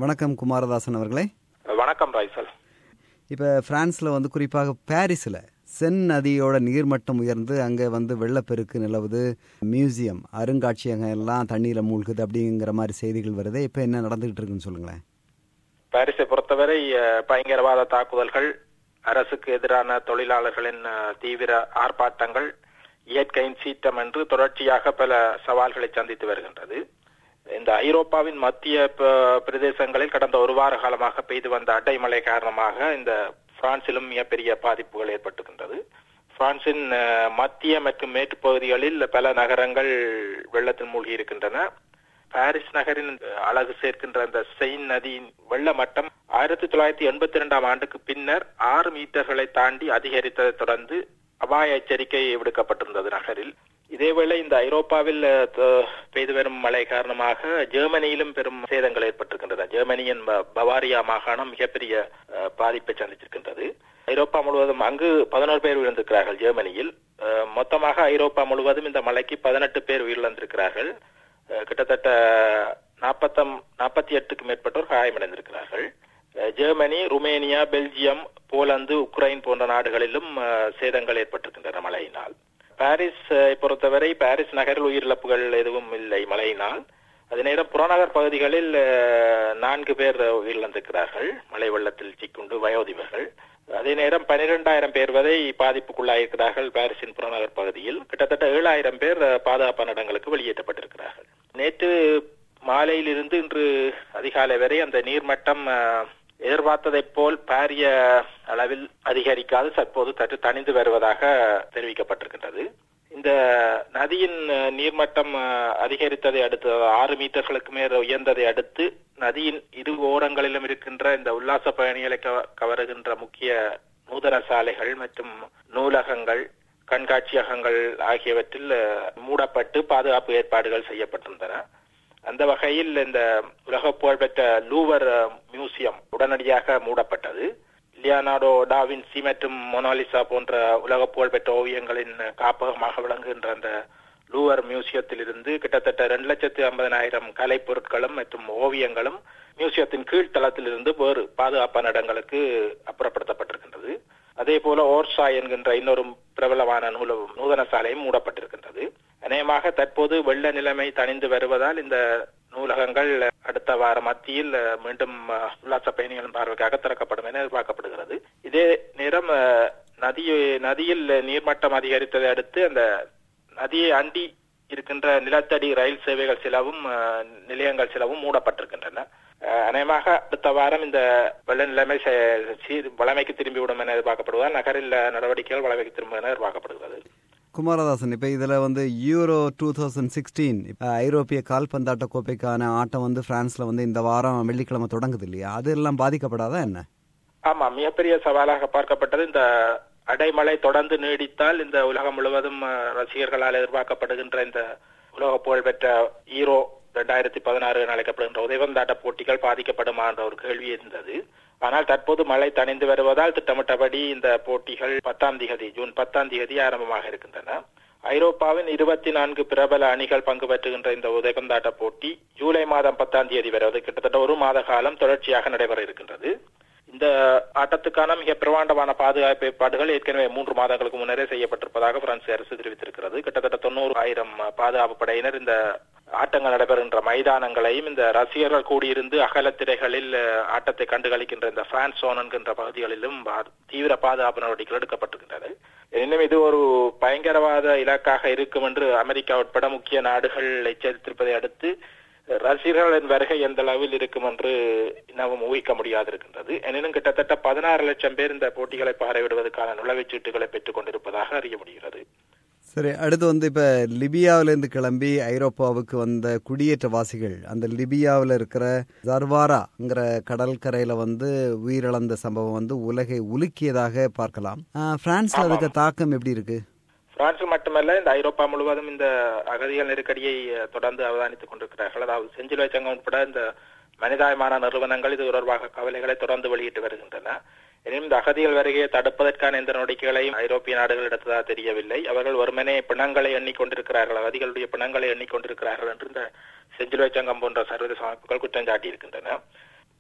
வணக்கம் குமாரதாசன் அவர்களே வணக்கம் ராய்சல் இப்போ பிரான்ஸில் வந்து குறிப்பாக பாரிஸில் சென் நதியோட நீர்மட்டம் உயர்ந்து அங்கே வந்து வெள்ளப்பெருக்கு நிலவுது மியூசியம் அருங்காட்சியகம் எல்லாம் தண்ணியில் மூழ்குது அப்படிங்கிற மாதிரி செய்திகள் வருது இப்போ என்ன நடந்துகிட்டு இருக்குன்னு சொல்லுங்களேன் பாரிஸை பொறுத்தவரை அஹ், பயங்கரவாத தாக்குதல்கள் அரசுக்கு எதிரான தொழிலாளர்களின் அஹ், தீவிர ஆர்ப்பாட்டங்கள் இயற்கையின் சீற்றம் என்று தொடர்ச்சியாக பல சவால்களை சந்தித்து வருகின்றது இந்த ஐரோப்பாவின் மத்திய ப- பிரதேசங்களில் கடந்த ஒரு வார காலமாக பெய்து வந்த அடைமழை காரணமாக இந்த பிரான்சிலும் மிகப்பெரிய பாதிப்புகள் ஏற்பட்டுகின்றது பிரான்சின் அஹ், மத்திய மற்றும் மேற்கு பகுதிகளில் பல நகரங்கள் வெள்ளத்தில் மூழ்கி இருக்கின்றன பாரிஸ் நகரின் அழகு சேர்க்கின்ற அந்த செயின் நதியின் வெள்ள மட்டம் ஆயிரத்தி தொள்ளாயிரத்தி எண்பத்தி இரண்டாம் ஆண்டுக்கு பின்னர் ஆறு மீட்டர்களை தாண்டி அதிகரித்ததை தொடர்ந்து அபாய எச்சரிக்கை விடுக்கப்பட்டிருந்தது நகரில் இதேவேளை இந்த ஐரோப்பாவில் அஹ், த- பெய்து வரும் மழை காரணமாக ஜெர்மனியிலும் பெரும் சேதங்கள் ஏற்பட்டிருக்கின்றன ஜெர்மனியின் ப- பவாரியா மாகாணம் மிகப்பெரிய அஹ், பாதிப்பை சந்தித்திருக்கின்றது ஐரோப்பா முழுவதும் அங்கு பதினோரு பேர் உயிரிழந்திருக்கிறார்கள் ஜெர்மனியில் அஹ், மொத்தமாக ஐரோப்பா முழுவதும் இந்த மழைக்கு பதினெட்டு பேர் உயிரிழந்திருக்கிறார்கள் அஹ் கிட்டத்தட்ட நாற்பத்தம் நாற்பத்தி எட்டுக்கு மேற்பட்டோர் காயமடைந்திருக்கிறார்கள் அஹ் Germany Romania Belgium Poland Ukraine போன்ற நாடுகளிலும் அஹ், சேதங்கள் ஏற்பட்டிருக்கின்றன மழையினால் பாரிஸ் அஹ், பொறுத்தவரை பாரிஸ் நகரில் உயிரிழப்புகள் எதுவும் இல்லை மழையினால் அதே நேரம் புறநகர் பகுதிகளில் அஹ், நான்கு பேர் உயிரிழந்திருக்கிறார்கள் மழை வெள்ளத்தில் சிக்குண்டு வயோதிபர்கள் அதே நேரம் பனிரெண்டாயிரம் பேர் வரை பாதிப்புக்குள்ளாயிருக்கிறார்கள் பாரிஸின் புறநகர் பகுதியில் கிட்டத்தட்ட ஏழாயிரம் பேர் அஹ், பாதுகாப்பான இடங்களுக்கு வெளியேற்றப்பட்டிருக்கிறார்கள் நேற்று மாலையிலிருந்து இன்று அதிகாலை வரை அந்த நீர்மட்டம் அஹ், எதிர்பார்த்ததைப் போல் பாரிய அளவில் அதிகரிக்காது தற்போது சற்று தணிந்து வருவதாக தெரிவிக்கப்பட்டிருக்கின்றது இந்த நதியின் அஹ், நீர்மட்டம் அஹ், அதிகரித்ததை அடுத்து ஆறு மீட்டர்களுக்கு மேல் உயர்ந்ததை அடுத்து நதியின் இரு ஓரங்களிலும் இருக்கின்ற இந்த உல்லாச பயணிகளை கவ- கவருகின்ற முக்கிய நூதன சாலைகள் மற்றும் நூலகங்கள் கண்காட்சியகங்கள் ஆகியவற்றில் அஹ், மூடப்பட்டு பாதுகாப்பு ஏற்பாடுகள் செய்யப்பட்டிருந்தன அந்த வகையில் இந்த உலக புகழ்பெற்ற லூவர் அஹ், மியூசியம் உடனடியாக மூடப்பட்டது லியானார்டோ டாவின்சி மற்றும் மொனாலிசா போன்ற உலக புகழ்பெற்ற ஓவியங்களின் காப்பகமாக விளங்குகின்ற அந்த லூவர் மியூசியத்தில் இருந்து கிட்டத்தட்ட ரெண்டு லட்சத்து ஐம்பதனாயிரம் கலைப் பொருட்களும் மற்றும் ஓவியங்களும் மியூசியத்தின் கீழ்த்தளத்தில் இருந்து வேறு பாதுகாப்பான இடங்களுக்கு அப்புறப்படுத்தப்பட்டிருக்கின்றது அதே போல ஓர்சா என்கின்ற இன்னொரு பிரபலமான நூல நூதன சாலையும் மூடப்பட்டிருக்கின்றது அநேகமாக தற்போது வெள்ள நிலைமை தணிந்து வருவதால் இந்த நூலகங்கள் அடுத்த வார மத்தியில் அஹ், மீண்டும் அஹ், உல்லாச பயணிகளின் பார்வைக்காக திறக்கப்படும் என எதிர்பார்க்கப்படுகிறது இதே நேரம் அஹ், நதி நதியில் நீர்மட்டம் அதிகரித்ததை அடுத்து அந்த நதியை அண்டி இருக்கின்ற நிலத்தடி ரயில் சேவைகள் சிலவும் அஹ், நிலையங்கள் சிலவும் மூடப்பட்டிருக்கின்றன அஹ், அநேகமாக அடுத்த வாரம் இந்த வெள்ள நிலைமை சே- சீர் வளமைக்கு திரும்பிவிடும் என எதிர்பார்க்கப்படுவதால் நகரில் நடவடிக்கைகள் வளமைக்கு திரும்பும் என எதிர்பார்க்கப்படுகிறது குமாரதாசன் இப்போ இதில் வந்து யூரோ டூ தௌசண்ட் சிக்ஸ்டீன் இப்போ ஐரோப்பிய கால்பந்தாட்ட கோப்பைக்கான ஆட்டம் வந்து பிரான்ஸில் வந்து இந்த வாரம் வெள்ளிக்கிழமை தொடங்குது இல்லையா அதெல்லாம் பாதிக்கப்படாதா என்ன ஆமா மிகப்பெரிய சவாலாக பார்க்கப்பட்டது இந்த அடைமழை தொடர்ந்து நீடித்தால் இந்த உலகம் முழுவதும் அஹ், ரசிகர்களால் எதிர்பார்க்கப்படுகின்ற இந்த உலக புகழ்பெற்ற ஈரோ இரண்டாயிரத்தி பதினாறு என அழைக்கப்படுகின்ற உதயவந்தாட்ட போட்டிகள் பாதிக்கப்படுமா என்ற ஒரு கேள்வி இருந்தது ஆனால் தற்போது மழை தணிந்து வருவதால் திட்டமிட்டபடி இந்த போட்டிகள் பத்தாம் திகதி ஜூன் பத்தாம் திகதி ஆரம்பமாக இருக்கின்றன ஐரோப்பாவின் இருபத்தி நான்கு பிரபல அணிகள் பங்கு பெற்றுகின்ற இந்த உதைபந்தாட்ட போட்டி ஜூலை மாதம் பத்தாம் தேதி வரை அது கிட்டத்தட்ட ஒரு மாத காலம் தொடர்ச்சியாக நடைபெற இருக்கின்றது இந்த ஆட்டத்துக்கான மிக பிரமாண்டமான பாதுகாப்பு ஏற்பாடுகள் ஏற்கனவே மூன்று மாதங்களுக்கு முன்னரே செய்யப்பட்டிருப்பதாக பிரான்ஸ் அரசு தெரிவித்திருக்கிறது கிட்டத்தட்ட தொண்ணூறு ஆயிரம் பாதுகாப்பு படையினர் இந்த ஆட்டங்கள் நடைபெறுகின்ற மைதானங்களையும் இந்த ரசிகர்கள் கூடியிருந்து அகலத்திரைகளில் அஹ், ஆட்டத்தை கண்டுகளிக்கின்ற இந்த ஃபேன் சோன் என்கின்ற பகுதிகளிலும் பா- தீவிர பாதுகாப்பு நடவடிக்கைகள் எடுக்கப்பட்டிருக்கின்றன எனினும் இது ஒரு பயங்கரவாத இலக்காக இருக்கும் என்று அமெரிக்கா உட்பட முக்கிய நாடுகள் எச்சரித்திருப்பதை அடுத்து ரசிகர்களின் வருகை எந்த அளவில் இருக்கும் என்று இன்னமும் ஊகிக்க முடியாது இருக்கின்றது எனினும் கிட்டத்தட்ட பதினாறு லட்சம் பேர் இந்த போட்டிகளை பார்வையிடுவதற்கான நுழைவுச் சீட்டுகளை பெற்றுக் கொண்டிருப்பதாக அறிய முடிகிறது சரி அடுத்து வந்து இப்போ லிபியாவிலேருந்து கிளம்பி ஐரோப்பாவுக்கு வந்த குடியேற்றவாசிகள் அந்த லிபியாவில் இருக்கிற ஜர்வாராங்கிற கடற்கரையில் வந்து உயிரிழந்த சம்பவம் வந்து உலகை உலுக்கியதாக பார்க்கலாம் ஆஹ், பிரான்ஸ்ல அதுக்கு தாக்கம் எப்படி இருக்கு பிரான்ஸ் மட்டுமல்ல இந்த ஐரோப்பா முழுவதும் இந்த அகதிகள் நெருக்கடியை அஹ், தொடர்ந்து அவதானித்துக் கொண்டிருக்கிறார்கள் அதாவது செஞ்சிலுவை சங்கம் உட்பட இந்த மனிதாயமான நிறுவனங்கள் இது தொடர்பாக கவலைகளை தொடர்ந்து வெளியிட்டு வருகின்றன எனினும் இந்த அகதிகள் வருகையை தடுப்பதற்கான எந்த நடவடிக்கைகளையும் ஐரோப்பிய நாடுகள் எடுத்ததாக தெரியவில்லை அவர்கள் வெறுமனே பிணங்களை எண்ணிக்கொண்டிருக்கிறார்கள் அகதிகளுடைய பிணங்களை எண்ணிக்கொண்டிருக்கிறார்கள் என்று இந்த செஞ்சிலுவை சங்கம் போன்ற சர்வதேச அமைப்புகள் குற்றம் சாட்டியிருக்கின்றன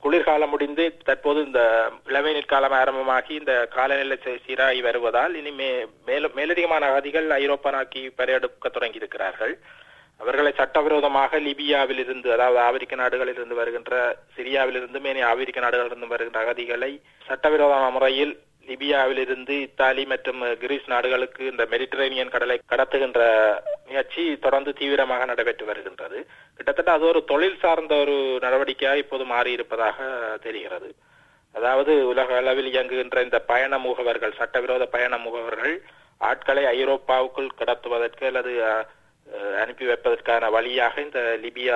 குளிர்காலம் முடிந்து தற்போது இந்த இளவேநீர் காலம் ஆரம்பமாகி இந்த காலநிலை சீராகி வருவதால் இனி மே மேலும் மேலதிகமான அகதிகள் ஐரோப்பா நோக்கி படையெடுக்க தொடங்கி இருக்கிறார்கள் அவர்களை சட்டவிரோதமாக லிபியாவில் இருந்து அதாவது ஆப்பிரிக்க நாடுகளில் இருந்து வருகின்ற சிரியாவில் இருந்து மேனி ஆப்பிரிக்க நாடுகளில் இருந்து வருகின்ற அகதிகளை சட்டவிரோத முறையில் லிபியாவில் இருந்து இத்தாலி மற்றும் கிரீஸ் நாடுகளுக்கு இந்த மெடிட்டரேனியன் கடலை கடத்துகின்ற முயற்சி தொடர்ந்து தீவிரமாக நடைபெற்று வருகின்றது கிட்டத்தட்ட அது ஒரு தொழில் சார்ந்த ஒரு நடவடிக்கையாக இப்போது மாறி இருப்பதாக தெரிகிறது அதாவது உலக அளவில் இயங்குகின்ற இந்த பயண முகவர்கள் சட்டவிரோத பயண முகவர்கள் ஆட்களை ஐரோப்பாவுக்குள் கடத்துவதற்கு அல்லது அனுப்பி வைப்பதற்கான வழியாக இந்த லிபியா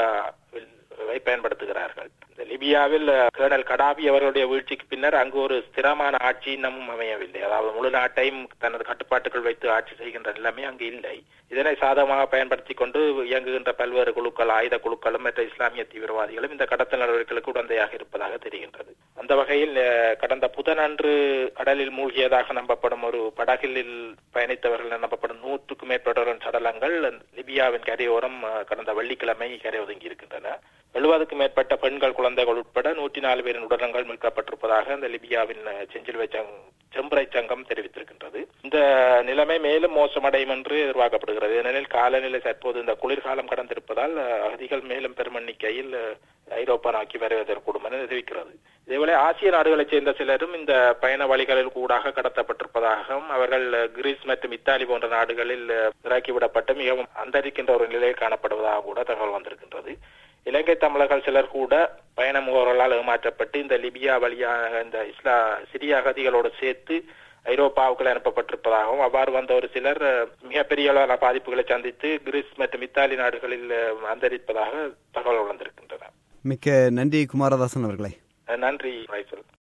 பயன்படுத்துகிறார்கள் இந்த லிபியாவில் கேர்னல் கடாபி அவர்களுடைய வீழ்ச்சிக்கு பின்னர் அங்கு ஒரு ஸ்திரமான ஆட்சி இன்னமும் அமையவில்லை அதாவது முழு நாட்டையும் தனது கட்டுப்பாட்டுக்குள் வைத்து ஆட்சி செய்கின்ற நிலைமை அங்கு இல்லை இதனை சாதகமாக பயன்படுத்தி கொண்டு இயங்குகின்ற பல்வேறு குழுக்கள் ஆயுத குழுக்களும் மற்ற இஸ்லாமிய தீவிரவாதிகளும் இந்த கடத்தல் நடவடிக்கைகளுக்கு உடந்தையாக இருப்பதாக தெரிகின்றது அந்த வகையில் கடந்த புதனன்று கடலில் மூழ்கியதாக நம்பப்படும் ஒரு படகில் பயணித்தவர்கள் நம்பப்படும் நூற்றுக்கும் மேற்பட்டவரின் சடலங்கள் லிபியாவின் கரையோரம் கடந்த வெள்ளிக்கிழமை கரை ஒதுங்கி இருக்கின்றன எழுபதுக்கும் மேற்பட்ட பெண்கள் குழந்தைகள் உட்பட நூற்றி நாலு பேரின் உடலங்கள் மீட்கப்பட்டிருப்பதாக இந்த லிபியாவின் செஞ்சிலுவை செம்பரை சங்கம் தெரிவித்திருக்கின்றது இந்த நிலைமை மேலும் மோசமடையும் என்று எதிர்பார்க்கப்படுகிறது ஏனெனில் காலநிலை தற்போது இந்த குளிர்காலம் கடந்திருப்பதால் அகதிகள் மேலும் பெரும் எண்ணிக்கையில் ஐரோப்பா நோக்கி வருவதற்கூடும் என தெரிவிக்கிறது இதேபோல ஆசிய நாடுகளைச் சேர்ந்த சிலரும் இந்த பயண வழிகளில் கூடாக கடத்தப்பட்டிருப்பதாகவும் அவர்கள் கிரீஸ் மற்றும் இத்தாலி போன்ற நாடுகளில் இறக்கிவிடப்பட்டு மிகவும் அந்தரிக்கின்ற ஒரு நிலையில் காணப்படுவதாக கூட தகவல் வந்திருக்கின்றது இலங்கை தமிழர்கள் சிலர் கூட பயண முகவர்களால் ஏமாற்றப்பட்டு இந்த லிபியா வழியாக இந்த இஸ்லா சிறிய அகதிகளோடு சேர்த்து ஐரோப்பாவுக்குள் அனுப்பப்பட்டிருப்பதாகவும் அவ்வாறு வந்த ஒரு சிலர் மிகப்பெரிய அளவான பாதிப்புகளை சந்தித்து கிரீஸ் மற்றும் இத்தாலி நாடுகளில் அந்தரிப்பதாக தகவல் வந்திருக்கின்றன மிக்க நன்றி குமாரதாசன் அவர்களே நன்றி ரைசல்